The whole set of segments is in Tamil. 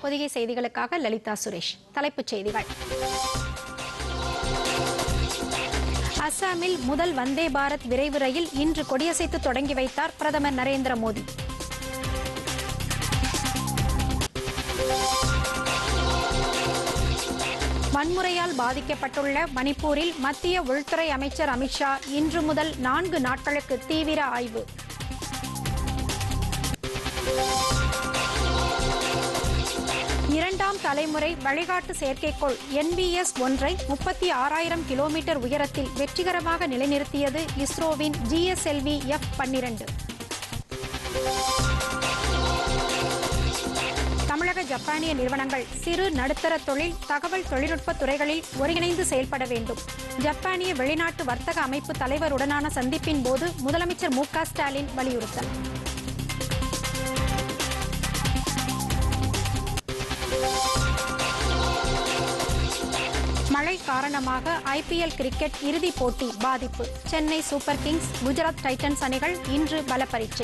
பொதிகை செய்திகளுக்காக லலிதா சுரேஷ் தலைப்புச் செய்திகள் அசாமில் முதல் வந்தே பாரத் விரைவு ரயில் இன்று கொடியசைத்து தொடங்கி வைத்தார் பிரதமர் நரேந்திர மோடி வன்முறையால் பாதிக்கப்பட்டுள்ள மணிப்பூரில் மத்திய உள்துறை அமைச்சர் அமித்ஷா இன்று முதல் நான்கு நாட்களுக்கு தீவிர ஆய்வு இரண்டாம் தலைமுறை வழிகாட்டு செயற்கைக்கோள் என்பிஎஸ் ஒன்றை முப்பத்தி ஆறாயிரம் கிலோமீட்டர் உயரத்தில் வெற்றிகரமாக நிலைநிறுத்தியது இஸ்ரோவின் ஜிஎஸ்எல்வி எஃப் பன்னிரண்டு தமிழக ஜப்பானிய நிறுவனங்கள் சிறு நடுத்தர தொழில் தகவல் தொழில்நுட்ப துறைகளில் ஒருங்கிணைந்து செயல்பட வேண்டும் ஜப்பானிய வெளிநாட்டு வர்த்தக அமைப்பு தலைவருடனான சந்திப்பின் போது முதலமைச்சர் மு க ஸ்டாலின் வலியுறுத்தல் மழை காரணமாக ஐபிஎல் கிரிக்கெட் இறுதிப் போட்டி பாதிப்பு Chennai Super Kings Gujarat Titans அணிகள் இன்று பல பரீட்சை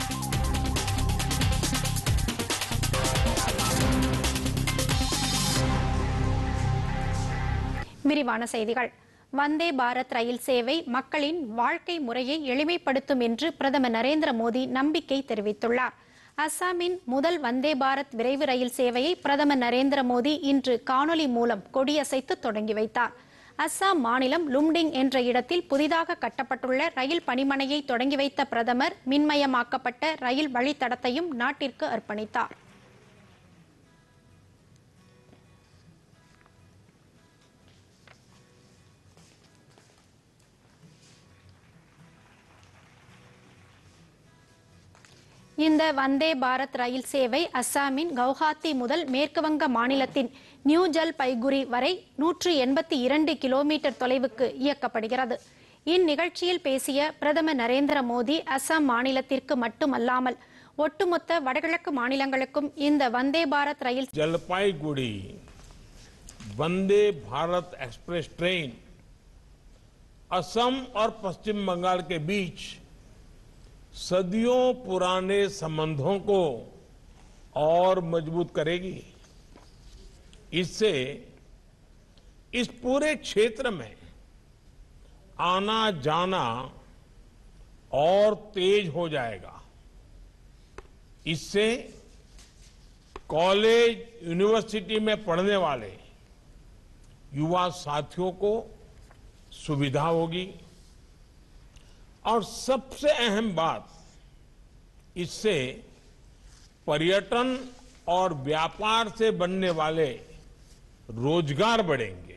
விரிவான செய்திகள் வந்தே பாரத் ரயில் சேவை மக்களின் வாழ்க்கை முறையை எளிமைப்படுத்தும் என்று பிரதமர் நரேந்திர மோடி நம்பிக்கை தெரிவித்துள்ளார் அசாமின் முதல் வந்தே பாரத் விரைவு ரயில் சேவையை பிரதமர் நரேந்திர மோடி இன்று காணொலி மூலம் கொடியசைத்து தொடங்கி வைத்தார் அஸ்ஸாம் மாநிலம் லும்டிங் என்ற இடத்தில் புதிதாக கட்டப்பட்டுள்ள ரயில் பணிமனையை தொடங்கி வைத்த பிரதமர் மின்மயமாக்கப்பட்ட ரயில் வழித்தடத்தையும் நாட்டிற்கு அர்ப்பணித்தார் இந்த வந்தே பாரத் ரயில் சேவை அஸ்ஸாமின் கவுஹாத்தி முதல் மேற்குவங்க மாநிலத்தின் நியூ ஜல்பைகுரி வரை நூற்று எண்பத்தி இரண்டு கிலோமீட்டர் தொலைவுக்கு இயக்கப்படுகிறது இந்நிகழ்ச்சியில் பேசிய பிரதமர் நரேந்திர மோடி அஸ்ஸாம் மாநிலத்திற்கு மட்டுமல்லாமல் ஒட்டுமொத்த வடகிழக்கு மாநிலங்களுக்கும் இந்த வந்தே பாரத் ரயில் जलपाईगुड़ी वंदे भारत एक्सप्रेस ट्रेन असम और पश्चिम बंगाल के बीच सदियों पुराने संबंधों को और मजबूत करेगी इससे इस पूरे क्षेत्र में आना जाना और तेज हो जाएगा इससे कॉलेज यूनिवर्सिटी में पढ़ने वाले युवा साथियों को सुविधा होगी और सबसे अहम बात इससे पर्यटन और व्यापार से बनने वाले रोजगार बढ़ेंगे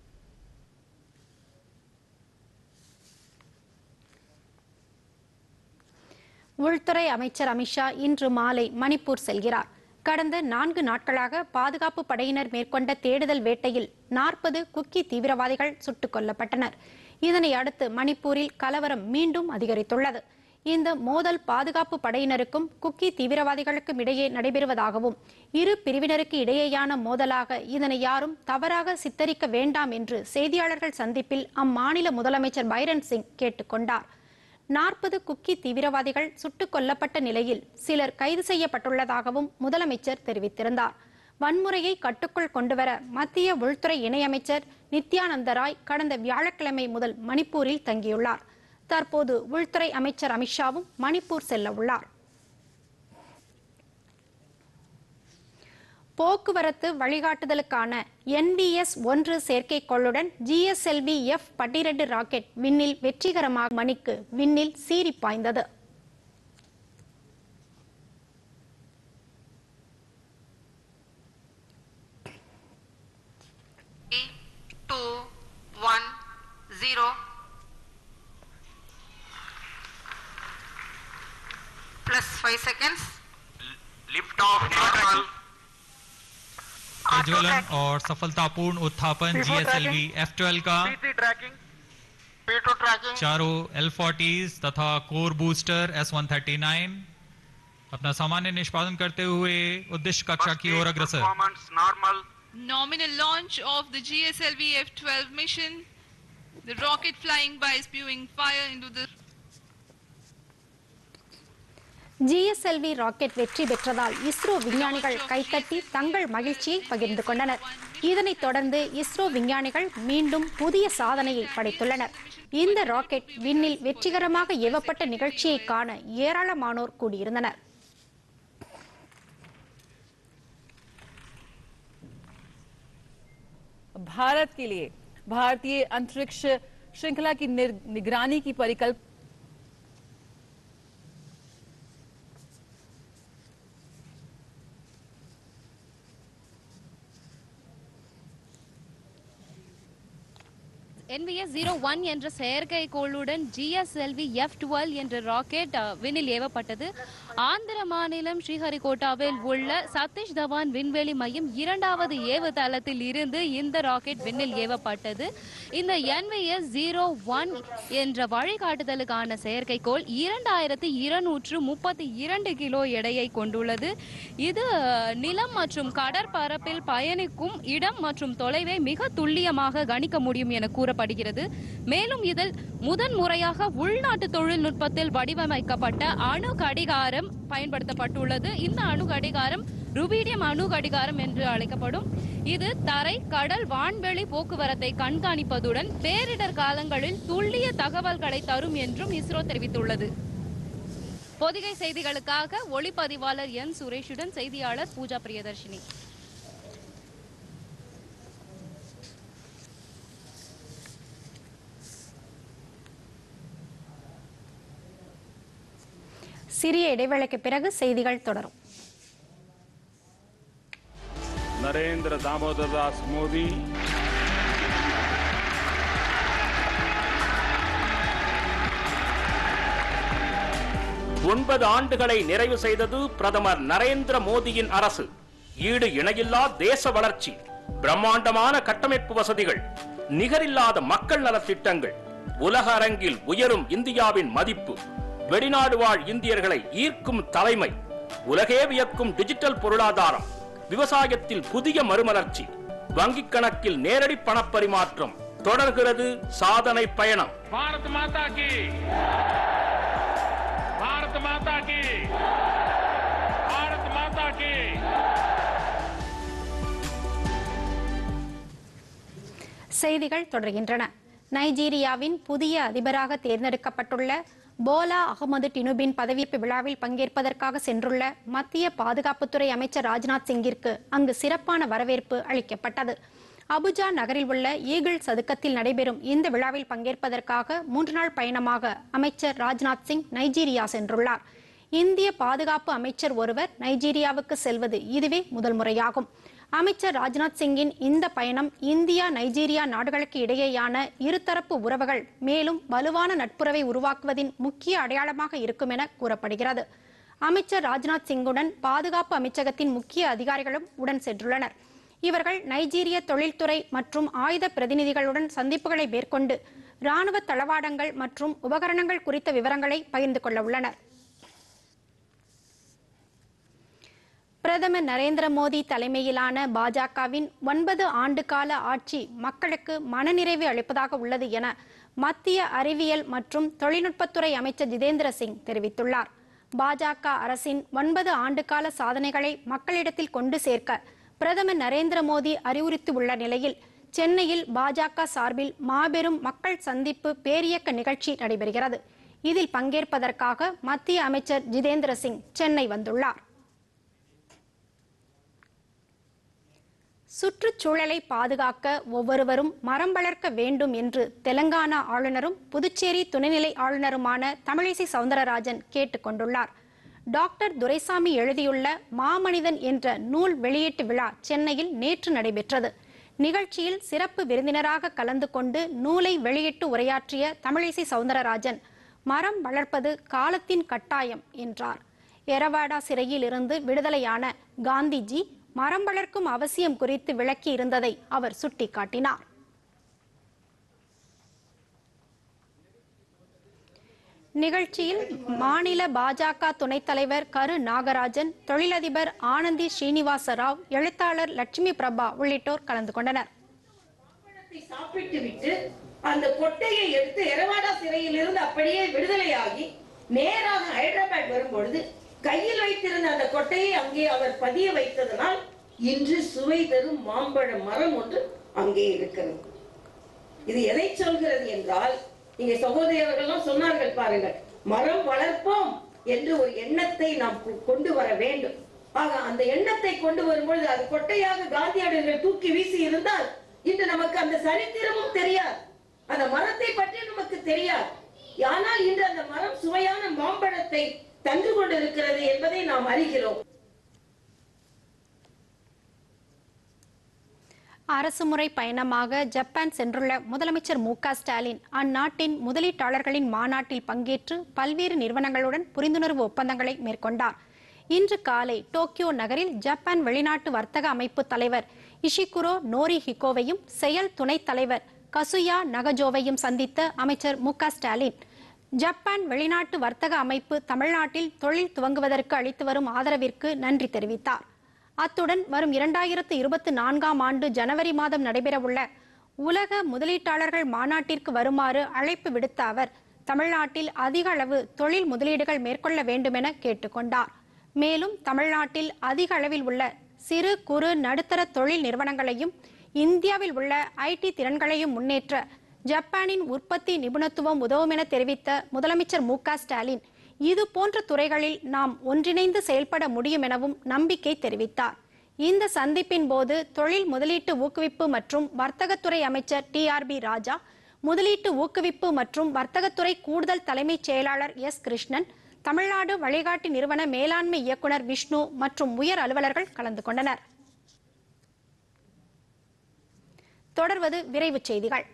உள்துறை அமைச்சர் அமித்ஷா இன்று மாலை மணிப்பூர் செல்கிறார் கடந்த நான்கு நாட்களாக பாதுகாப்பு படையினர் மேற்கொண்ட தேடுதல் வேட்டையில் நாற்பது குக்கி தீவிரவாதிகள் சுட்டுக் கொல்லப்பட்டனர் இதனை அடுத்து மணிப்பூரில் கலவரம் மீண்டும் அதிகரித்துள்ளது இந்த மோதல் பாதுகாப்பு படையினருக்கும் குக்கி தீவிரவாதிகளுக்கும் இடையே நடைபெறுவதாகவும் இரு பிரிவினருக்கு இடையேயான மோதலாக இதனை யாரும் தவறாக சித்தரிக்க வேண்டாம் என்று செய்தியாளர்கள் சந்திப்பில் அம்மாநில முதலமைச்சர் பைரன் சிங் கேட்டுக்கொண்டார் நாற்பது குக்கி தீவிரவாதிகள் சுட்டுக் கொல்லப்பட்ட நிலையில் சிலர் கைது செய்யப்பட்டுள்ளதாகவும் முதலமைச்சர் தெரிவித்திருந்தார் வன்முறையை கட்டுக்குள் கொண்டுவர மத்திய உள்துறை இணையமைச்சர் நித்யானந்த ராய் கடந்த வியாழக்கிழமை முதல் மணிப்பூரில் தங்கியுள்ளார் தற்போது உள்துறை அமைச்சர் அமித்ஷாவும் மணிப்பூர் செல்ல உள்ளார் போக்குவரத்து வழிகாட்டுதலுக்கான என்பிஎஸ் ஒன்று செயற்கைக்கோளுடன் ஜிஎஸ்எல்வி எஃப் பன்னிரண்டு ராக்கெட் விண்ணில் வெற்றிகரமாக மணிக்கு விண்ணில் சீறி பாய்ந்தது Three, two, one, zero. Plus five seconds. Lift off normal प्रज्वलन और सफलतापूर्ण उत्थापन जीएसएलवी F12 का ट्रैकिंग P2 ट्रैकिंग चारों एल तथा कोर बूस्टर S139 अपना सामान्य निष्पादन करते हुए उद्देश्य कक्षा की ओर अग्रसर performance normal Nominal launch of the GSLV F-12 mission. The rocket flying by spewing fire into the GSLV rocket வெற்றி பெற்றதால் இஸ்ரோ விஞ்ஞானிகள் கைத்தட்டி தங்கள் மகிழ்ச்சியை பகிர்ந்து கொண்டனர் இதனைத் தொடர்ந்து இஸ்ரோ விஞ்ஞானிகள் மீண்டும் புதிய சாதனையை படைத்துள்ளனர் இந்த ராக்கெட் விண்ணில் வெற்றிகரமாக ஏவப்பட்ட நிகழ்ச்சியை காண ஏராளமானோர் கூடியிருந்தனர் भारत के लिए भारतीय अंतरिक्ष श्रृंखला की निर- निगरानी की परिकल्प என்விஎஸ் ஜீரோ ஒன் என்ற செயற்கைக்கோளுடன் ஜிஎஸ்எல்வி எஃப் டுவெல் என்ற ராக்கெட் அஹ், விண்ணில் ஏவப்பட்டது ஆந்திர மாநிலம் ஸ்ரீஹரிகோட்டாவில் உள்ள சதீஷ் தவான் விண்வெளி மையம் இரண்டாவது ஏவுதளத்தில் இருந்து இந்த ராக்கெட் விண்ணில் ஏவப்பட்டது இந்த என்விஎஸ் ஜீரோ ஒன் என்ற வழிகாட்டுதலுக்கான செயற்கைக்கோள் இரண்டாயிரத்தி இருநூற்று முப்பத்தி இரண்டு கிலோ எடையை கொண்டுள்ளது இது அஹ், நிலம் மற்றும் கடற்பரப்பில் பயணிக்கும் இடம் மற்றும் தொலைவை மிக துல்லியமாக கணிக்க முடியும் என கூறப்படுகிறது மேலும் இதில் முதன் முறையாக உள்நாட்டு தொழில்நுட்பத்தில் வடிவமைக்கப்பட்ட அணு கடிகாரம் பயன்படுத்தப்பட்டுள்ளது இந்த அணு கடிகாரம் ருபீடியம் அணு கடிகாரம் என்று அழைக்கப்படும் இது தரை கடல் வான்வெளி போக்குவரத்தை கண்காணிப்பதுடன் பேரிடர் காலங்களில் துல்லிய தகவல்களை தரும் என்றும் இஸ்ரோ தெரிவித்துள்ளது பொதிகை செய்திகளுக்காக ஒளிப்பதிவாளர் என் சுரேஷுடன் செய்தியாளர் பூஜா பிரியதர்ஷினி சிறிய இடைவேளைக்கு பிறகு செய்திகள் தொடரும் नरेंद्र दामोदर दास मोदी ஒன்பது ஆண்டுகளை நிறைவு செய்தது பிரதமர் நரேந்திர மோடியின் அரசு ஈடு இணையில்லா தேச வளர்ச்சி பிரம்மாண்டமான கட்டமைப்பு வசதிகள் நிகரில்லாத மக்கள் நலத் திட்டங்கள் உலக அரங்கில் உயரும் இந்தியாவின் மதிப்பு வெளிநாடு வாழ் இந்தியர்களை ஈர்க்கும் தலைமை உலகே வியக்கும் டிஜிட்டல் பொருளாதாரம் விவசாயத்தில் புதிய மறுமலர்ச்சி வங்கிக் கணக்கில் நேரடி பணப்பரிமாற்றம் தொடர்கிறது சாதனை பயணம் भारत माता की भारत माता की भारत माता की செய்திகள் தொடர்கின்றன நைஜீரியாவின் புதிய அதிபராக தேர்ந்தெடுக்கப்பட்டுள்ள போலா அகமது டினுபின் பதவியேற்பு விழாவில் பங்கேற்பதற்காக சென்றுள்ள மத்திய பாதுகாப்புத்துறை அமைச்சர் ராஜ்நாத் சிங்கிற்கு அங்கு சிறப்பான வரவேற்பு அளிக்கப்பட்டது அபுஜா நகரில் உள்ள ஈகிள் சதுக்கத்தில் நடைபெறும் இந்த விழாவில் பங்கேற்பதற்காக மூன்று நாள் பயணமாக அமைச்சர் ராஜ்நாத் சிங் நைஜீரியா சென்றுள்ளார் இந்திய பாதுகாப்பு அமைச்சர் ஒருவர் நைஜீரியாவுக்கு செல்வது இதுவே முதல் முறையாகும் அமைச்சர் ராஜ்நாத் சிங்கின் இந்த பயணம் இந்தியா நைஜீரியா நாடுகளுக்கு இடையேயான இருதரப்பு உறவுகள் மேலும் வலுவான நட்புறவை உருவாக்குவதின் முக்கிய அடையாளமாக இருக்கும் என கூறப்படுகிறது அமைச்சர் ராஜ்நாத் சிங்குடன் பாதுகாப்பு அமைச்சகத்தின் முக்கிய அதிகாரிகளும் உடன் சென்றுள்ளனர் இவர்கள் நைஜீரிய தொழில்துறை மற்றும் ஆயுத பிரதிநிதிகளுடன் சந்திப்புகளை மேற்கொண்டு ராணுவ தளவாடங்கள் மற்றும் உபகரணங்கள் குறித்த விவரங்களை பகிர்ந்து கொள்ள உள்ளனர் பிரதமர் நரேந்திர மோடி தலைமையிலான பாஜகவின் ஒன்பது ஆண்டு கால ஆட்சி மக்களுக்கு மனநிறைவு அளிப்பதாக உள்ளது என மத்திய அறிவியல் மற்றும் தொழில்நுட்பத்துறை அமைச்சர் ஜிதேந்திர சிங் தெரிவித்துள்ளார் பாஜக அரசின் ஒன்பது ஆண்டு கால சாதனைகளை மக்களிடத்தில் கொண்டு சேர்க்க பிரதமர் நரேந்திர மோடி அறிவுறுத்தியுள்ள நிலையில் சென்னையில் பாஜக சார்பில் மாபெரும் மக்கள் சந்திப்பு பேரியக்க நிகழ்ச்சி நடைபெறுகிறது இதில் பங்கேற்பதற்காக மத்திய அமைச்சர் ஜிதேந்திர சிங் சென்னை வந்துள்ளார் சுற்றுச்சூழலை பாதுகாக்க ஒவ்வொருவரும் மரம் வளர்க்க வேண்டும் என்று தெலங்கானா ஆளுநரும் புதுச்சேரி துணைநிலை ஆளுநருமான தமிழிசை சவுந்தரராஜன் கேட்டுக் கொண்டுள்ளார் டாக்டர் துரைசாமி எழுதியுள்ள மாமனிதன் என்ற நூல் வெளியீட்டு விழா சென்னையில் நேற்று நடைபெற்றது நிகழ்ச்சியில் சிறப்பு விருந்தினராக கலந்து கொண்டு நூலை வெளியிட்டு உரையாற்றிய தமிழிசை சவுந்தரராஜன் மரம் வளர்ப்பது காலத்தின் கட்டாயம் என்றார் எரவாடா சிறையில் இருந்து விடுதலையான காந்திஜி மரம் வளர்க்கும் அவசியம் குறித்து விளக்கி இருந்ததை அவர் சுட்டிக்காட்டினார் நிகழ்ச்சியில் மாநில பாஜக துணைத் தலைவர் கரு நாகராஜன் தொழிலதிபர் ஆனந்தி ஸ்ரீனிவாச ராவ் எழுத்தாளர் லட்சுமி பிரபா உள்ளிட்டோர் கலந்து கொண்டனர் சாப்பிட்டு விட்டு அந்த கொட்டையை எடுத்து எரவாடா சிறையில் இருந்து அப்படியே விடுதலையாகி நேராக ஹைதராபாத் வரும்பொழுது கையில் வைத்திருந்த அந்த கொட்டையை அங்கே அவர் பதிய வைத்ததனால் இன்று சுவை தரும் மாம்பழ மரம் ஒன்று அங்கே இருக்கிறது இது எதை சொல்கிறது என்றால் இங்கே சகோதரி அவர்கள்லாம் சொன்னார்கள் பாருங்கள் மரம் வளர்ப்போம் என்று ஒரு எண்ணத்தை நாம் கொ- கொண்டு வர வேண்டும் ஆக அந்த எண்ணத்தை கொண்டு வரும்பொழுது அது கொட்டையாக காந்தியடிகள் தூக்கி வீசி இருந்தால் இன்று நமக்கு அந்த சரித்திரமும் தெரியாது அந்த மரத்தை பற்றி நமக்கு தெரியாது ஆனால் இன்று அந்த மரம் சுவையான மாம்பழத்தை தந்து கொண்டிருக்கிறது என்பதை நாம் அறிகிறோம் அரசுமுறை பயணமாக ஜப்பான் சென்றுள்ள முதலமைச்சர் மு க ஸ்டாலின் அந்நாட்டின் முதலீட்டாளர்களின் மாநாட்டில் பங்கேற்று பல்வேறு நிறுவனங்களுடன் புரிந்துணர்வு ஒப்பந்தங்களை மேற்கொண்டார் இன்று காலை டோக்கியோ நகரில் ஜப்பான் வெளிநாட்டு வர்த்தக அமைப்பு தலைவர் இஷிகுரோ நோரி ஹிகோவையும் செயல் துணைத் தலைவர் கசுயா நகஜோவையும் சந்தித்த அமைச்சர் மு க ஸ்டாலின் ஜப்பான் வெளிநாட்டு வர்த்தக அமைப்பு தமிழ்நாட்டில் தொழில் துவங்குவதற்கு அளித்து வரும் ஆதரவிற்கு நன்றி தெரிவித்தார் அத்துடன் வரும் இரண்டாயிரத்து இருபத்தி நான்காம் ஆண்டு ஜனவரி மாதம் நடைபெறவுள்ள உலக முதலீட்டாளர்கள் மாநாட்டிற்கு வருமாறு அழைப்பு விடுத்த அவர் தமிழ்நாட்டில் அதிக அளவு தொழில் முதலீடுகள் மேற்கொள்ள வேண்டுமென கேட்டுக்கொண்டார் மேலும் தமிழ்நாட்டில் அதிக அளவில் உள்ள சிறு குறு நடுத்தர தொழில் நிறுவனங்களையும் இந்தியாவில் உள்ள ஐடி திறன்களையும் முன்னேற்ற ஜப்பானின் உற்பத்தி நிபுணத்துவம் உதவும் என தெரிவித்த முதலமைச்சர் மு க ஸ்டாலின் இது போன்ற துறைகளில் நாம் ஒன்றிணைந்து செயல்பட முடியும் எனவும் நம்பிக்கை தெரிவித்தார் இந்த சந்திப்பின் போது தொழில் முதலீட்டு ஊக்குவிப்பு மற்றும் வர்த்தகத்துறை அமைச்சர் டி ஆர் பி ராஜா முதலீட்டு ஊக்குவிப்பு மற்றும் வர்த்தகத்துறை கூடுதல் தலைமைச் செயலாளர் எஸ் கிருஷ்ணன் தமிழ்நாடு வழிகாட்டி நிறுவன மேலாண்மை இயக்குனர் விஷ்ணு மற்றும் உயர் அலுவலர்கள் கலந்து கொண்டனர் தொடர்வது விரைவுச் செய்திகள்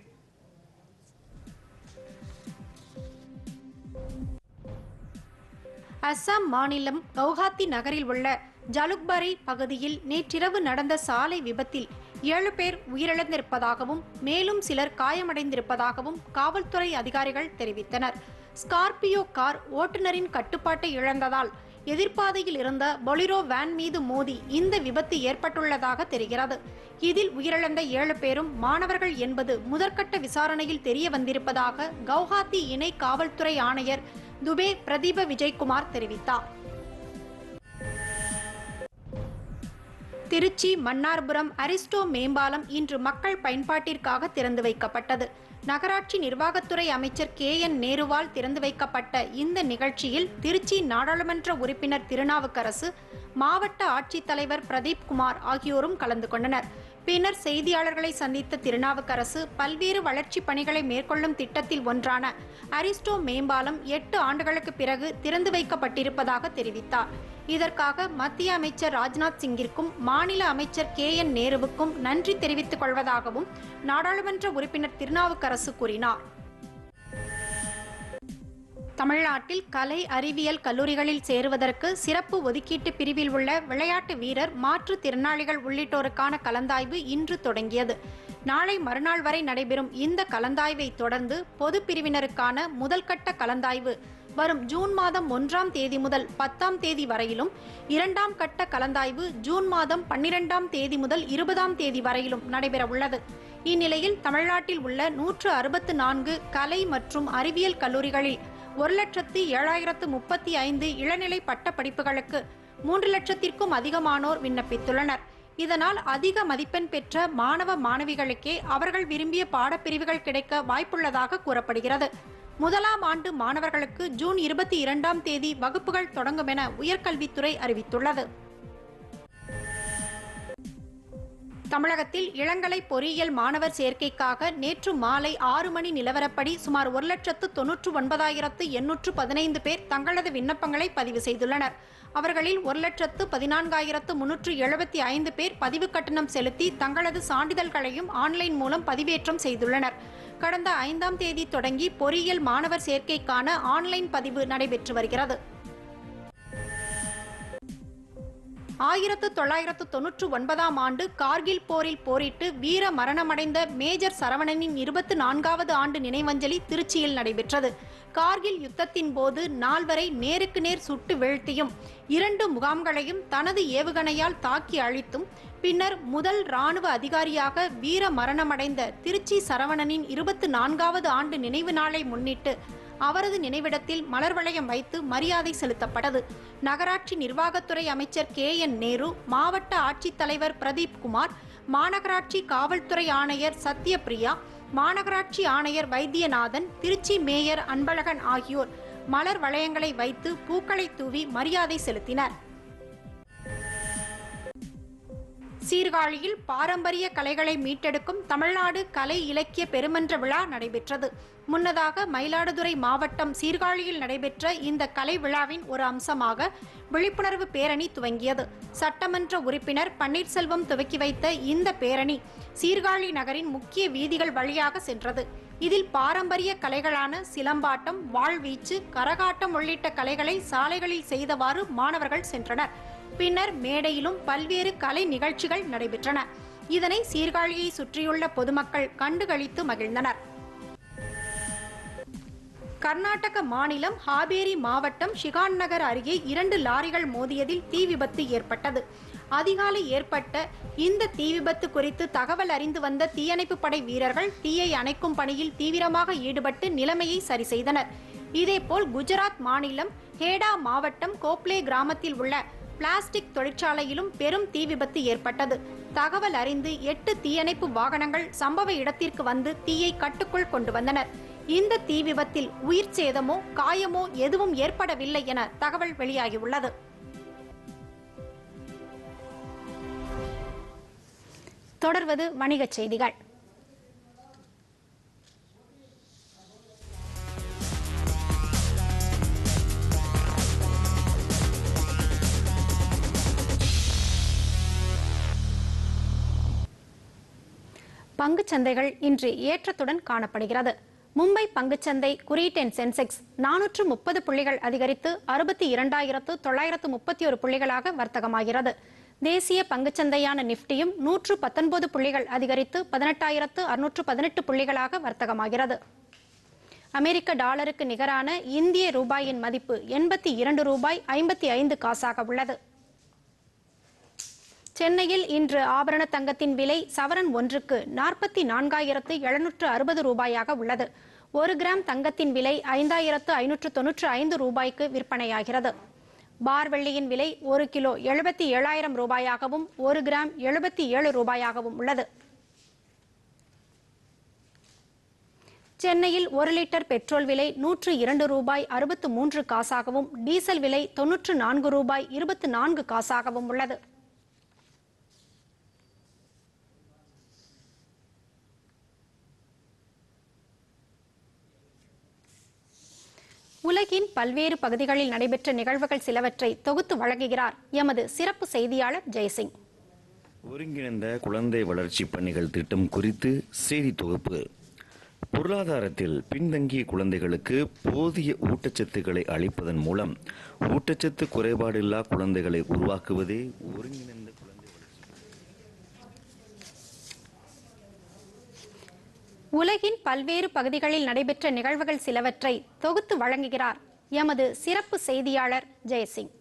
அஸ்ஸாம் மாநிலம் கவுஹாத்தி நகரில் உள்ள ஜலுக்பரி பகுதியில் நேற்றிரவு நடந்த சாலை விபத்தில் ஏழு பேர் உயிரிழந்திருப்பதாகவும் மேலும் சிலர் காயமடைந்திருப்பதாகவும் காவல்துறை அதிகாரிகள் தெரிவித்தனர் ஸ்கார்பியோ கார் ஓட்டுநரின் கட்டுப்பாட்டை இழந்ததால் எதிர்ப்பாதையில் இருந்த பொலிரோ வேன் மீது மோதி இந்த விபத்து ஏற்பட்டுள்ளதாக தெரிகிறது இதில் உயிரிழந்த ஏழு பேரும் மாணவர்கள் என்பது முதற்கட்ட விசாரணையில் தெரிய வந்திருப்பதாக கவுஹாத்தி இணை காவல்துறை ஆணையர் துபே பிரதீப விஜய்குமார் தெரிவித்தார் திருச்சி மன்னார்புரம் அரிஸ்டோ மேம்பாலம் இன்று மக்கள் பயன்பாட்டிற்காக திறந்து வைக்கப்பட்டது நகராட்சி நிர்வாகத்துறை அமைச்சர் கே என் நேருவால் திறந்து வைக்கப்பட்ட இந்த நிகழ்ச்சியில் திருச்சி நாடாளுமன்ற உறுப்பினர் திருநாவுக்கரசு மாவட்ட ஆட்சித்தலைவர் பிரதீப் குமார் ஆகியோரும் கலந்து கொண்டனர் பின்னர் செய்தியாளர்களை சந்தித்த திருநாவுக்கரசு பல்வேறு வளர்ச்சிப் பணிகளை மேற்கொள்ளும் திட்டத்தில் ஒன்றான அரிஸ்டோ மேம்பாலம் எட்டு ஆண்டுகளுக்கு பிறகு திறந்து வைக்கப்பட்டிருப்பதாக தெரிவித்தார் இதற்காக மத்திய அமைச்சர் ராஜ்நாத் சிங்கிற்கும் மாநில அமைச்சர் கே என் நேருவுக்கும் நன்றி தெரிவித்துக் கொள்வதாகவும் நாடாளுமன்ற உறுப்பினர் திருநாவுக்கரசு கூறினார் தமிழ்நாட்டில் கலை அறிவியல் கல்லூரிகளில் சேருவதற்கு சிறப்பு ஒதுக்கீட்டு பிரிவில் உள்ள விளையாட்டு வீரர் மாற்றுத்திறனாளிகள் உள்ளிட்டோருக்கான கலந்தாய்வு இன்று தொடங்கியது நாளை மறுநாள் வரை நடைபெறும் இந்த கலந்தாய்வை தொடர்ந்து பொது பிரிவினருக்கான முதல்கட்ட கலந்தாய்வு வரும் ஜூன் மாதம் ஒன்றாம் தேதி முதல் பத்தாம் தேதி வரையிலும் இரண்டாம் கட்ட கலந்தாய்வு ஜூன் மாதம் பன்னிரெண்டாம் தேதி முதல் இருபதாம் தேதி வரையிலும் நடைபெறவுள்ளது இந்நிலையில் தமிழ்நாட்டில் உள்ள நூற்று அறுபத்து நான்கு கலை மற்றும் அறிவியல் கல்லூரிகளில் ஒரு லட்சத்து ஏழாயிரத்து முப்பத்தி ஐந்து இளநிலை பட்ட படிப்புகளுக்கு மூன்று லட்சத்திற்கும் அதிகமானோர் விண்ணப்பித்துள்ளனர் இதனால் அதிக மதிப்பெண் பெற்ற மாணவ மாணவிகளுக்கே அவர்கள் விரும்பிய பாடப்பிரிவுகள் கிடைக்க வாய்ப்புள்ளதாக கூறப்படுகிறது முதலாம் ஆண்டு மாணவர்களுக்கு ஜூன் இருபத்தி இரண்டாம் தேதி வகுப்புகள் தொடங்கும் என உயர்கல்வித்துறை அறிவித்துள்ளது தமிழகத்தில் இளங்கலை பொறியியல் மாணவர் சேர்க்கைக்காக நேற்று மாலை ஆறு மணி நிலவரப்படி சுமார் ஒரு லட்சத்து தொன்னூற்று ஒன்பதாயிரத்து எண்ணூற்று பதினைந்து பேர் தங்களது விண்ணப்பங்களை பதிவு செய்துள்ளனர் அவர்களில் ஒரு லட்சத்து பதினான்காயிரத்து முன்னூற்று எழுபத்தி ஐந்து பேர் பதிவு கட்டணம் செலுத்தி தங்களது சான்றிதழ்களையும் ஆன்லைன் மூலம் பதிவேற்றம் செய்துள்ளனர் கடந்த ஐந்தாம் தேதி தொடங்கி பொறியியல் மாணவர் சேர்க்கைக்கான ஆன்லைன் பதிவு நடைபெற்று வருகிறது ஆயிரத்து தொள்ளாயிரத்து தொன்னூற்று ஒன்பதாம் ஆண்டு கார்கில் போரில் போரிட்டு வீர மரணமடைந்த மேஜர் சரவணனின் இருபத்தி நான்காவது ஆண்டு நினைவஞ்சலி திருச்சியில் நடைபெற்றது கார்கில் யுத்தத்தின் போது நால்வரை நேருக்கு நேர் சுட்டு வீழ்த்தியும் இரண்டு முகாம்களையும் தனது ஏவுகணையால் தாக்கி அழித்தும் பின்னர் முதல் ராணுவ அதிகாரியாக வீர மரணமடைந்த திருச்சி சரவணனின் இருபத்தி நான்காவது ஆண்டு நினைவு நாளை முன்னிட்டு அவரது நினைவிடத்தில் மலர் வளையம் வைத்து மரியாதை செலுத்தப்பட்டது நகராட்சி நிர்வாகத்துறை அமைச்சர் கே என் நேரு மாவட்ட ஆட்சித்தலைவர் பிரதீப் குமார் மாநகராட்சி காவல்துறை ஆணையர் சத்யபிரியா மாநகராட்சி ஆணையர் வைத்தியநாதன் திருச்சி மேயர் அன்பழகன் ஆகியோர் மலர் வளையங்களை வைத்து பூக்களை தூவி மரியாதை செலுத்தினர் சீர்காழியில் பாரம்பரிய கலைகளை மீட்டெடுக்கும் தமிழ்நாடு கலை இலக்கிய பெருமன்ற விழா நடைபெற்றது முன்னதாக மயிலாடுதுறை மாவட்டம் சீர்காழியில் நடைபெற்ற இந்த கலை விழாவின் ஒரு அம்சமாக விழிப்புணர்வு பேரணி துவங்கியது சட்டமன்ற உறுப்பினர் பன்னீர்செல்வம் துவக்கி வைத்த இந்த பேரணி சீர்காழி நகரின் முக்கிய வீதிகள் வழியாக சென்றது இதில் பாரம்பரிய கலைகளான சிலம்பாட்டம் வாழ்வீச்சு கரகாட்டம் உள்ளிட்ட கலைகளை சாலைகளில் செய்தவாறு மாணவர்கள் சென்றனர் பின்னர் மேடையிலும் பல்வேறு கலை நிகழ்ச்சிகள் நடைபெற்றன இதனை சீர்காழியை சுற்றியுள்ள பொதுமக்கள் கண்டுகளித்து மகிழ்ந்தனர் கர்நாடக மாநிலம் ஹாபேரி மாவட்டம் ஷிகான் நகர் அருகே இரண்டு லாரிகள் மோதியதில் தீ விபத்து ஏற்பட்டது அதிகாலை ஏற்பட்ட இந்த தீ விபத்து குறித்து தகவல் அறிந்து வந்த தீயணைப்பு படை வீரர்கள் தீயை அணைக்கும் பணியில் தீவிரமாக ஈடுபட்டு நிலைமையை சரி செய்தனர் இதேபோல் குஜராத் மாநிலம் ஹேடா மாவட்டம் கோப்லே கிராமத்தில் உள்ள பிளாஸ்டிக் தொழிற்சாலையிலும் பெரும் தீ விபத்து ஏற்பட்டது தகவல் அறிந்து எட்டு தீயணைப்பு வாகனங்கள் சம்பவ இடத்திற்கு வந்து தீயை கட்டுக்குள் கொண்டு வந்தனர் இந்த தீ விபத்தில் உயிர் சேதமோ காயமோ எதுவும் ஏற்படவில்லை என தகவல் வெளியாகியுள்ளது தொடர்வது வணிகச் செய்திகள் பங்குச் சந்தைகள் இன்று ஏற்றத்துடன் காணப்படுகிறது மும்பை பங்குச்சந்தை குறியீட்டெண் சென்செக்ஸ் நானூற்று முப்பது புள்ளிகள் அதிகரித்து அறுபத்தி இரண்டாயிரத்து தொள்ளாயிரத்து முப்பத்தி ஒரு புள்ளிகளாக வர்த்தகமாகிறது தேசிய பங்குச்சந்தையான நிப்டியும் நூற்று பத்தொன்பது புள்ளிகள் அதிகரித்து பதினெட்டாயிரத்து அறுநூற்று பதினெட்டு புள்ளிகளாக வர்த்தகமாகிறது அமெரிக்க டாலருக்கு நிகரான இந்திய ரூபாயின் மதிப்பு எண்பத்தி இரண்டு ரூபாய் ஐம்பத்தி ஐந்து காசாக உள்ளது சென்னையில் இன்று ஆபரண தங்கத்தின் விலை சவரன் ஒன்றுக்கு நாற்பத்தி நான்காயிரத்து எழுநூற்று அறுபது ரூபாயாக உள்ளது ஒரு கிராம் தங்கத்தின் விலை ஐந்தாயிரத்து ஐநூற்று தொன்னூற்று ஐந்து ரூபாய்க்கு விற்பனையாகிறது பார் வெள்ளியின் விலை ஒரு கிலோ எழுபத்தி ஏழாயிரம் ரூபாயாகவும் ஒரு கிராம் எழுபத்தி ஏழு ரூபாயாகவும் உள்ளது சென்னையில் ஒரு லிட்டர் பெட்ரோல் விலை நூற்று இரண்டு ரூபாய் அறுபத்து மூன்று காசாகவும் டீசல் விலை தொன்னூற்று நான்கு ரூபாய் இருபத்து நான்கு காசாகவும் உள்ளது உலகின் பல்வேறு பகுதிகளில் நடைபெற்ற நிகழ்வுகள் சிலவற்றை தொகுத்து வழங்குகிறார் எமது சிறப்பு செய்தியாளர் ஜெயசிங் ஒருங்கிணைந்த குழந்தை வளர்ச்சி பணிகள் திட்டம் குறித்து செய்தி தொகுப்பு பொருளாதாரத்தில் பின்தங்கிய குழந்தைகளுக்கு போதிய ஊட்டச்சத்துக்களை அளிப்பதன் மூலம் ஊட்டச்சத்து குறைபாடில்லா குழந்தைகளை உருவாக்குவதே ஒருங்கிணைந்த குழந்தை உலகின் பல்வேறு பகுதிகளில் நடைபெற்ற நிகழ்வுகள் சிலவற்றை தொகுத்து வழங்குகிறார் எமது சிறப்பு செய்தியாளர் ஜெயசிங்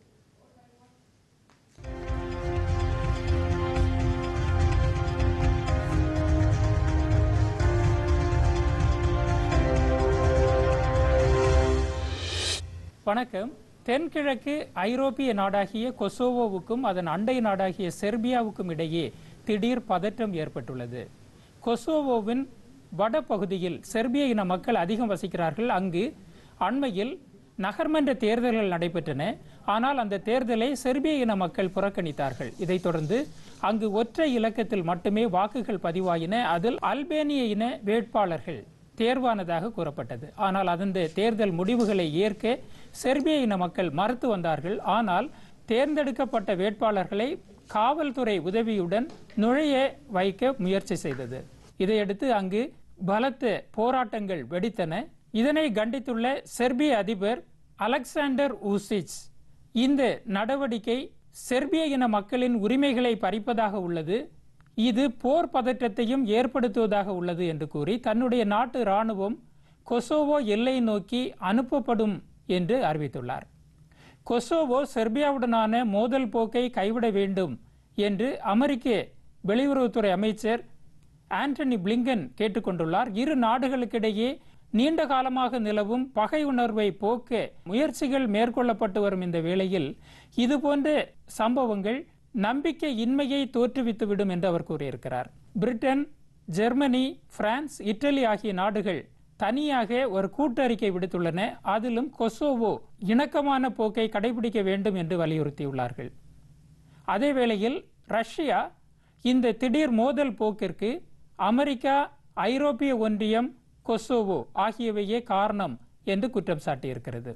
வணக்கம் தென்கிழக்கு ஐரோப்பிய நாடாகிய கொசோவோவுக்கும் அதன் அண்டை நாடாகிய செர்பியாவுக்கும் இடையே திடீர் பதற்றம் ஏற்பட்டுள்ளது கொசோவோவின் வடபகுதியில் செர்பிய இன மக்கள் அதிகம் வசிக்கிறார்கள் அங்கு அண்மையில் நகர்மன்ற தேர்தல்கள் நடைபெற்றன ஆனால் அந்த தேர்தலை செர்பிய இன மக்கள் புறக்கணித்தார்கள் இதைத் தொடர்ந்து அங்கு ஒற்றை இலக்கத்தில் மட்டுமே வாக்குகள் பதிவாயின அதில் அல்பேனிய இன வேட்பாளர்கள் தேர்வானதாக கூறப்பட்டது ஆனால் அந்த தேர்தல் முடிவுகளை ஏற்க செர்பிய இன மக்கள் மறுத்து வந்தார்கள் ஆனால் தேர்ந்தெடுக்கப்பட்ட வேட்பாளர்களை காவல்துறை உதவியுடன் நுழைய வைக்க முயற்சி செய்தது இதையடுத்து அங்கு பலத்த போராட்டங்கள் வெடித்தன இதனை கண்டித்துள்ள செர்பிய அதிபர் அலெக்சாண்டர் ஊசிச் இந்த நடவடிக்கை செர்பிய இன மக்களின் உரிமைகளை பறிப்பதாக உள்ளது இது போர் பதற்றத்தையும் ஏற்படுத்துவதாக உள்ளது என்று கூறி தன்னுடைய நாட்டு ராணுவம் கொசோவோ எல்லை நோக்கி அனுப்பப்படும் என்று அறிவித்துள்ளார் கொசோவோ செர்பியாவுடனான மோதல் போக்கை கைவிட வேண்டும் என்று அமெரிக்க வெளியுறவுத்துறை அமைச்சர் ஆண்டனி பிளிங்கன் கேட்டுக்கொண்டுள்ளார் இரு நாடுகளுக்கிடையே நீண்ட காலமாக நிலவும் பகை உணர்வை போக்க முயற்சிகள் மேற்கொள்ளப்பட்டு வரும் இந்த வேளையில் இதுபோன்ற சம்பவங்கள் நம்பிக்கை இன்மையை தோற்றுவித்துவிடும் என்று அவர் கூறியிருக்கிறார் பிரிட்டன் ஜெர்மனி பிரான்ஸ் இட்டலி ஆகிய நாடுகள் தனியாக ஒரு கூட்டறிக்கை விடுத்துள்ளன அதிலும் கொசோவோ இணக்கமான போக்கை கடைபிடிக்க வேண்டும் என்று வலியுறுத்தியுள்ளார்கள் அதே வேளையில் ரஷ்யா இந்த திடீர் மோதல் போக்கிற்கு அமெரிக்கா ஐரோப்பிய ஒன்றியம் கொசோவோ ஆகியவையே காரணம் என்று குற்றம் சாட்டியிருக்கிறது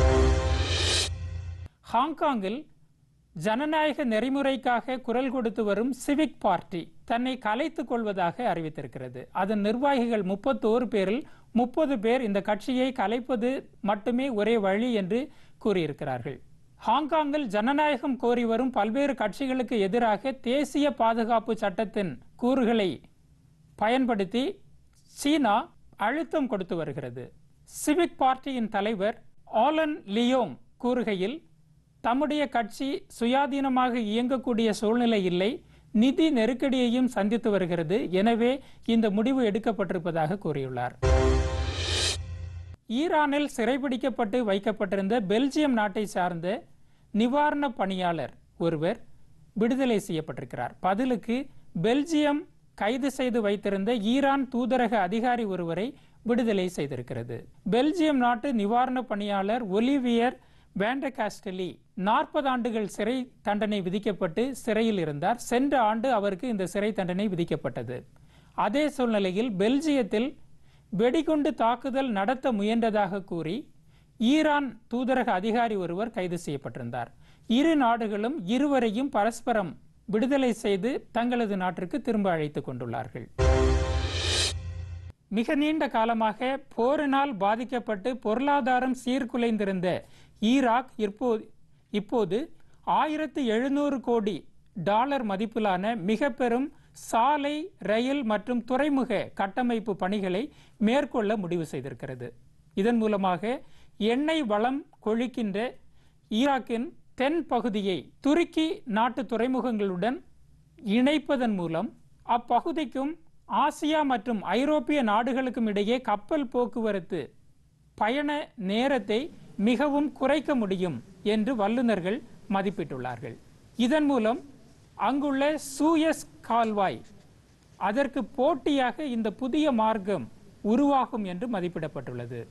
ஹாங்காங்கில் ஜனநாயக நெறிமுறைக்காக குரல் கொடுத்து வரும் சிவிக் பார்ட்டி தன்னை கலைத்துக் கொள்வதாக அறிவித்திருக்கிறது அதன் நிர்வாகிகள் முப்பத்தோரு பேரில் முப்பது பேர் இந்த கட்சியை கலைப்பது மட்டுமே ஒரே வழி என்று கூறியிருக்கிறார்கள் ஹாங்காங்கில் ஜனநாயகம் கோரி வரும் பல்வேறு கட்சிகளுக்கு எதிராக தேசிய பாதுகாப்பு சட்டத்தின் கூறுகளை பயன்படுத்தி சீனா அழுத்தம் கொடுத்து வருகிறது சிவிக் பார்ட்டியின் தலைவர் ஆலன் லியோங் கூறுகையில் தம்முடைய கட்சி சுயாதீனமாக இயங்கக்கூடிய சூழ்நிலை இல்லை நிதி நெருக்கடியையும் சந்தித்து வருகிறது எனவே இந்த முடிவு எடுக்கப்பட்டிருப்பதாக கூறியுள்ளார் ஈரானில் சிறைபிடிக்கப்பட்டு வைக்கப்பட்டிருந்த பெல்ஜியம் நாட்டை சார்ந்த நிவாரண பணியாளர் ஒருவர் விடுதலை செய்யப்பட்டிருக்கிறார் பதிலுக்கு பெல்ஜியம் கைது செய்து வைத்திருந்த ஈரான் தூதரக அதிகாரி ஒருவரை விடுதலை செய்திருக்கிறது பெல்ஜியம் நாட்டு நிவாரண பணியாளர் ஒலிவியர் வேண்டகாஸ்டலி நாற்பது ஆண்டுகள் சிறை தண்டனை விதிக்கப்பட்டு சிறையில் இருந்தார் சென்ற ஆண்டு அவருக்கு இந்த சிறை தண்டனை விதிக்கப்பட்டது அதே சூழ்நிலையில் பெல்ஜியத்தில் வெடிகுண்டு தாக்குதல் நடத்த முயன்றதாக கூறி ஈரான் தூதரக அதிகாரி ஒருவர் கைது செய்யப்பட்டிருந்தார் இரு நாடுகளும் இருவரையும் பரஸ்பரம் விடுதலை செய்து தங்களது நாட்டிற்கு திரும்ப அழைத்துக் கொண்டுள்ளார்கள் மிக நீண்ட காலமாக போரினால் பாதிக்கப்பட்டு பொருளாதாரம் சீர்குலைந்திருந்த ஈராக் இப்போது இப்போது ஆயிரத்து எழுநூறு கோடி டாலர் மதிப்பிலான மிக பெரும் சாலை ரயில் மற்றும் துறைமுக கட்டமைப்பு பணிகளை மேற்கொள்ள முடிவு செய்திருக்கிறது இதன் மூலமாக எண்ணெய் வளம் கொழிக்கின்ற ஈராக்கின் தென் பகுதியை துருக்கி நாட்டு துறைமுகங்களுடன் இணைப்பதன் மூலம் அப்பகுதிக்கும் ஆசியா மற்றும் ஐரோப்பிய நாடுகளுக்கும் இடையே கப்பல் போக்குவரத்து பயண நேரத்தை மிகவும் குறைக்க முடியும் என்று வல்லுநர்கள் மதிப்பிட்டுள்ளார்கள் இதன் மூலம் அங்குள்ள சூயஸ் கால்வாய் அதற்கு போட்டியாக இந்த புதிய மார்க்கம் உருவாகும் என்று மதிப்பிடப்பட்டுள்ளது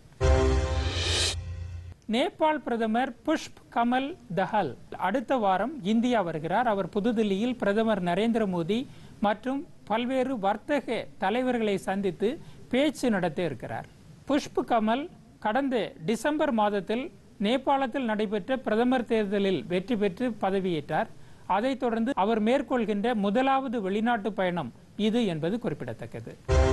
நேபாள் பிரதமர் புஷ்ப் கமல் தஹல் அடுத்த வாரம் இந்தியா வருகிறார் அவர் புதுதில்லியில் பிரதமர் நரேந்திர மோடி மற்றும் பல்வேறு வர்த்தக தலைவர்களை சந்தித்து பேச்சு நடத்த இருக்கிறார் புஷ்ப் கமல் கடந்த டிசம்பர் மாதத்தில் நேபாளத்தில் நடைபெற்ற பிரதமர் தேர்தலில் வெற்றி பெற்று பதவியேற்றார் அதைத் தொடர்ந்து அவர் மேற்கொள்கின்ற முதலாவது வெளிநாட்டு பயணம் இது என்பது குறிப்பிடத்தக்கது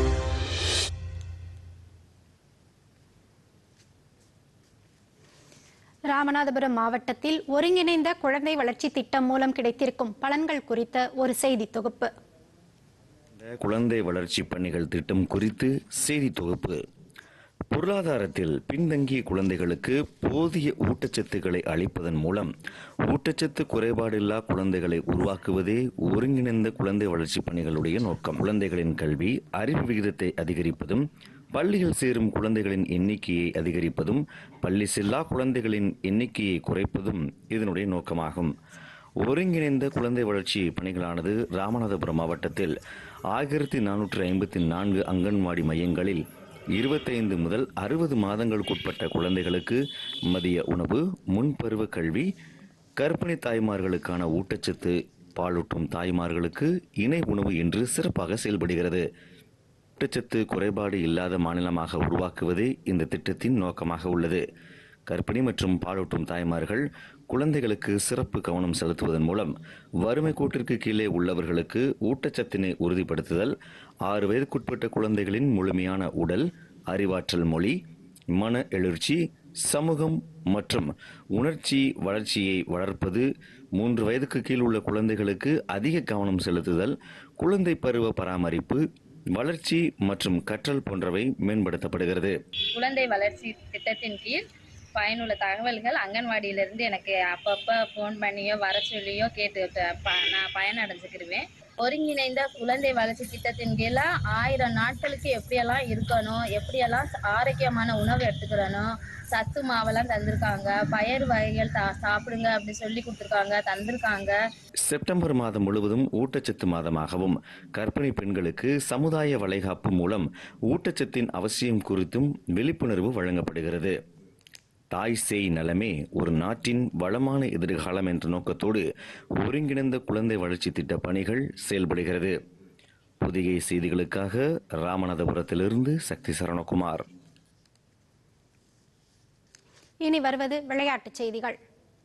ராமநாதபுரம் மாவட்டத்தில் ஒருங்கிணைந்த குழந்தை வளர்ச்சி திட்டம் மூலம் கிடைத்திருக்கும் பலன்கள் குறித்த ஒரு செய்தி தொகுப்பு இந்த குழந்தை வளர்ச்சி பணிகள் திட்டம் குறித்து செய்தி தொகுப்பு பொருளாதாரத்தில் பின்தங்கிய குழந்தைகளுக்கு போதிய ஊட்டச்சத்துக்களை அளிப்பதன் மூலம் ஊட்டச்சத்து குறைபாடில்லா குழந்தைகளை உருவாக்குவதே ஒருங்கிணைந்த குழந்தை வளர்ச்சி பணிகளுடைய நோக்கம் குழந்தைகளின் கல்வி அறிவு விகிதத்தை அதிகரிப்பதும் பள்ளியில் சேரும் குழந்தைகளின் எண்ணிக்கையை அதிகரிப்பதும் பள்ளி செல்லா குழந்தைகளின் எண்ணிக்கையை குறைப்பதும் இதனுடைய நோக்கமாகும் ஒருங்கிணைந்த குழந்தை வளர்ச்சி பணிகளானது ராமநாதபுரம் மாவட்டத்தில் ஆயிரத்தி நானூற்றி ஐம்பத்தி நான்கு அங்கன்வாடி மையங்களில் இருபத்தைந்து முதல் அறுபது மாதங்களுக்குட்பட்ட குழந்தைகளுக்கு மதிய உணவு முன்பருவ கல்வி கர்ப்பிணி தாய்மார்களுக்கான ஊட்டச்சத்து பாலூட்டும் தாய்மார்களுக்கு இணை உணவு என்று சிறப்பாக செயல்படுகிறது ஊட்டச்சத்து குறைபாடு இல்லாத மாநிலமாக உருவாக்குவதே இந்த திட்டத்தின் நோக்கமாக உள்ளது கர்ப்பிணி மற்றும் பாலூட்டும் தாய்மார்கள் குழந்தைகளுக்கு சிறப்பு கவனம் செலுத்துவதன் மூலம் வறுமை கோட்டிற்கு கீழே உள்ளவர்களுக்கு ஊட்டச்சத்தினை உறுதிப்படுத்துதல் ஆறு வயதுக்குட்பட்ட குழந்தைகளின் முழுமையான உடல் அறிவாற்றல் மொழி மன எழுச்சி சமூகம் மற்றும் உணர்ச்சி வளர்ச்சியை வளர்ப்பது மூன்று வயதுக்கு கீழ் உள்ள குழந்தைகளுக்கு அதிக கவனம் செலுத்துதல் குழந்தை பருவ பராமரிப்பு வளர்ச்சி மற்றும் கற்றல் போன்றவை மேம்படுத்தப்படுகிறது குழந்தை வளர்ச்சி திட்டத்தின் கீழ் பயனுள்ள தகவல்கள் அங்கன்வாடியிலிருந்து எனக்கு அப்பப்போ ஃபோன் பண்ணியோ வர சொல்லியோ கேட்டு ப- ப- நான் பயனடைஞ்சுக்கிருவேன் ஒருங்கிணைந்த குழந்தை வளர்ச்சி திட்டத்தின் கீழ ஆயிரம் நாட்களுக்கு எப்படியெல்லாம் இருக்கணும் எப்படியெல்லாம் ஆரோக்கியமான உணவு எடுத்துக்கிறணும் சத்து மாவெல்லாம் தந்திருக்காங்க பயறு வகைகள் தா சாப்பிடுங்க அப்படி சொல்லி கொடுத்துருக்காங்க தந்திருக்காங்க செப்டம்பர் மாதம் முழுவதும் ஊட்டச்சத்து மாதமாகவும் கர்ப்பிணி பெண்களுக்கு சமுதாய வளைகாப்பு மூலம் ஊட்டச்சத்தின் அவசியம் குறித்தும் விழிப்புணர்வு வழங்கப்படுகிறது தாய் சேய் நலமே ஒரு நாட்டின் வளமான எதிர்காலம் என்ற நோக்கத்தோடு ஒருங்கிணைந்த குழந்தை வளர்ச்சி திட்ட பணிகள் செயல்படுகிறது புதிய செய்திகளுக்காக ராமநாதபுரத்திலிருந்து சக்தி சரணகுமார் இனி வருவது விளையாட்டுச் செய்திகள்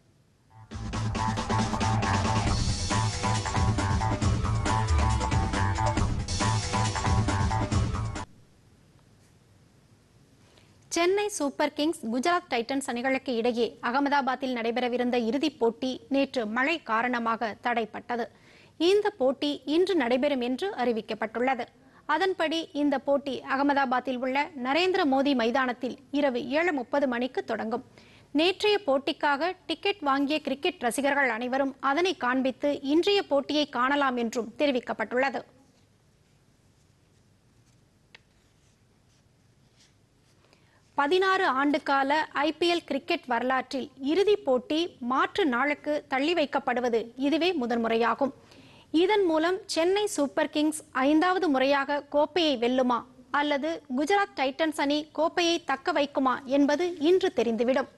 Chennai Super Kings Gujarat Titans அணிகளுக்கு இடையே அகமதாபாத்தில் நடைபெறவிருந்த இறுதிப் போட்டி நேற்று மழை காரணமாக தடைப்பட்டது இந்த போட்டி இன்று நடைபெறும் என்று அறிவிக்கப்பட்டுள்ளது அதன்படி இந்த போட்டி அகமதாபாத்தில் உள்ள நரேந்திர மோடி மைதானத்தில் இரவு ஏழு முப்பது மணிக்கு தொடங்கும் நேற்றைய போட்டிக்காக டிக்கெட் வாங்கிய கிரிக்கெட் ரசிகர்கள் அனைவரும் அதனை காண்பித்து இன்றைய போட்டியை காணலாம் என்றும் தெரிவிக்கப்பட்டுள்ளது பதினாறு ஆண்டுகால ஐபிஎல் கிரிக்கெட் வரலாற்றில் இறுதிப் போட்டி மாற்று நாளுக்கு தள்ளி வைக்கப்படுவது இதுவே முதன்முறையாகும் இதன் மூலம் சென்னை சூப்பர் கிங்ஸ் ஐந்தாவது முறையாக கோப்பையை வெல்லுமா அல்லது குஜராத் டைட்டன்ஸ் அணி கோப்பையை தக்க வைக்குமா என்பது இன்று தெரிந்துவிடும்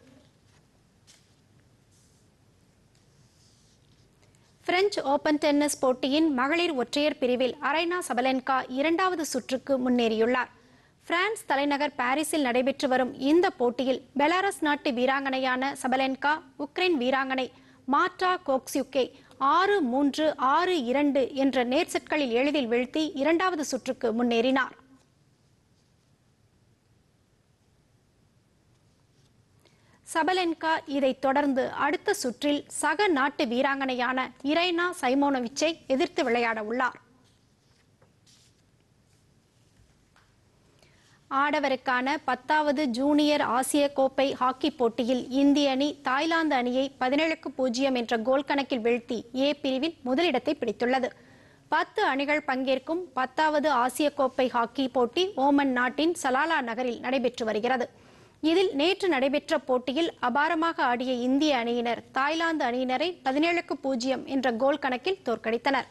பிரெஞ்சு ஓபன் டென்னிஸ் போட்டியின் மகளிர் ஒற்றையர் பிரிவில் அரைனா சபலென்கா இரண்டாவது சுற்றுக்கு முன்னேறியுள்ளார் பிரான்ஸ் தலைநகர் பாரிஸில் நடைபெற்று வரும் இந்த போட்டியில் பெலாரஸ் நாட்டு வீராங்கனையான சபலென்கா உக்ரைன் வீராங்கனை மாட்ரா கோக்ஸ்யுக்கை ஆறு மூன்று ஆறு இரண்டு என்ற நேர் செட்களில் எளிதில் வீழ்த்தி இரண்டாவது சுற்றுக்கு முன்னேறினார் சபலென்கா இதைத் தொடர்ந்து அடுத்த சுற்றில் சக நாட்டு வீராங்கனையான இரைனா சைமோனோவிச்சை எதிர்த்து விளையாட உள்ளார் ஆடவருக்கான பத்தாவது ஜூனியர் ஆசிய கோப்பை ஹாக்கி போட்டியில் இந்திய அணி தாய்லாந்து அணியை பதினேழுக்கு பூஜ்ஜியம் என்ற கோல் கணக்கில் வீழ்த்தி ஏ பிரிவில் முதலிடத்தை பிடித்துள்ளது பத்து அணிகள் பங்கேற்கும் பத்தாவது ஆசிய கோப்பை ஹாக்கி போட்டி ஓமன் நாட்டின் சலாலா நகரில் நடைபெற்று வருகிறது இதில் நேற்று நடைபெற்ற போட்டியில் அபாரமாக ஆடிய இந்திய அணியினர் தாய்லாந்து அணியினரை பதினேழுக்கு பூஜ்ஜியம் என்ற கோல் கணக்கில் தோற்கடித்தனர்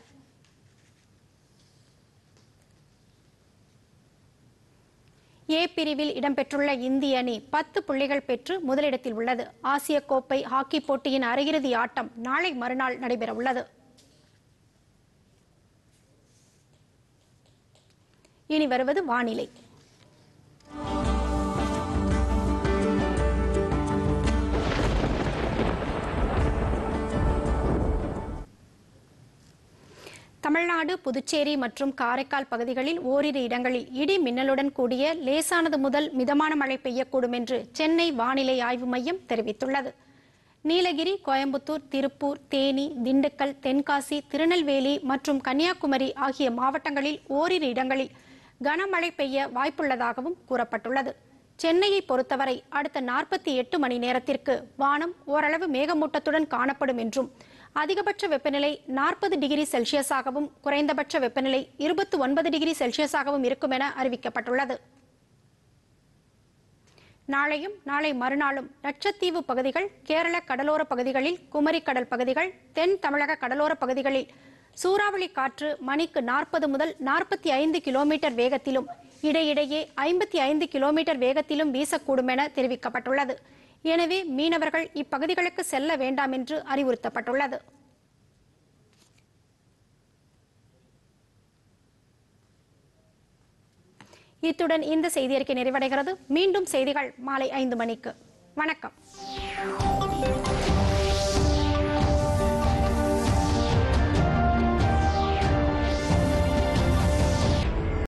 ஏ பிரிவில் இடம்பெற்றுள்ள இந்திய அணி பத்து புள்ளிகள் பெற்று முதலிடத்தில் உள்ளது ஆசிய கோப்பை ஹாக்கி போட்டியின் அரையிறுதி ஆட்டம் நாளை மறுநாள் நடைபெறவுள்ளது இனி வருவது வானிலை தமிழ்நாடு புதுச்சேரி மற்றும் காரைக்கால் பகுதிகளில் ஓரிரு இடங்களில் இடி மின்னலுடன் கூடிய லேசானது முதல் மிதமான மழை பெய்யக்கூடும் என்று சென்னை வானிலை ஆய்வு மையம் தெரிவித்துள்ளது நீலகிரி கோயம்புத்தூர் திருப்பூர் தேனி திண்டுக்கல் தென்காசி திருநெல்வேலி மற்றும் கன்னியாகுமரி ஆகிய மாவட்டங்களில் ஓரிரு இடங்களில் கனமழை பெய்ய வாய்ப்புள்ளதாகவும் கூறப்பட்டுள்ளது சென்னையை பொறுத்தவரை அடுத்த நாற்பத்தி எட்டு மணி நேரத்திற்கு வானம் ஓரளவு மேகமூட்டத்துடன் காணப்படும் என்றும் அதிகபட்ச வெப்பநிலை நாற்பது டிகிரி செல்சியஸாகவும் குறைந்தபட்ச வெப்பநிலை இருபத்தி ஒன்பது டிகிரி செல்சியஸாகவும் இருக்கும் என அறிவிக்கப்பட்டுள்ளது நாளையும் நாளை மறுநாளும் லட்சத்தீவு பகுதிகள் கேரள கடலோர பகுதிகளில் குமரி கடல் பகுதிகள் தென் தமிழக கடலோர பகுதிகளில் சூறாவளி காற்று மணிக்கு நாற்பது முதல் நாற்பத்தி ஐந்து கிலோமீட்டர் வேகத்திலும் இடையிடையே ஐம்பத்தி ஐந்து கிலோமீட்டர் வேகத்திலும் வீசக்கூடும் என தெரிவிக்கப்பட்டுள்ளது எனவே மீனவர்கள் இப்பகுதிகளுக்கு செல்ல வேண்டாம் என்று அறிவுறுத்தப்பட்டுள்ளது இத்துடன் இந்த செய்தியறிக்கை நிறைவடைகிறது மீண்டும் செய்திகள் மாலை ஐந்து மணிக்கு வணக்கம்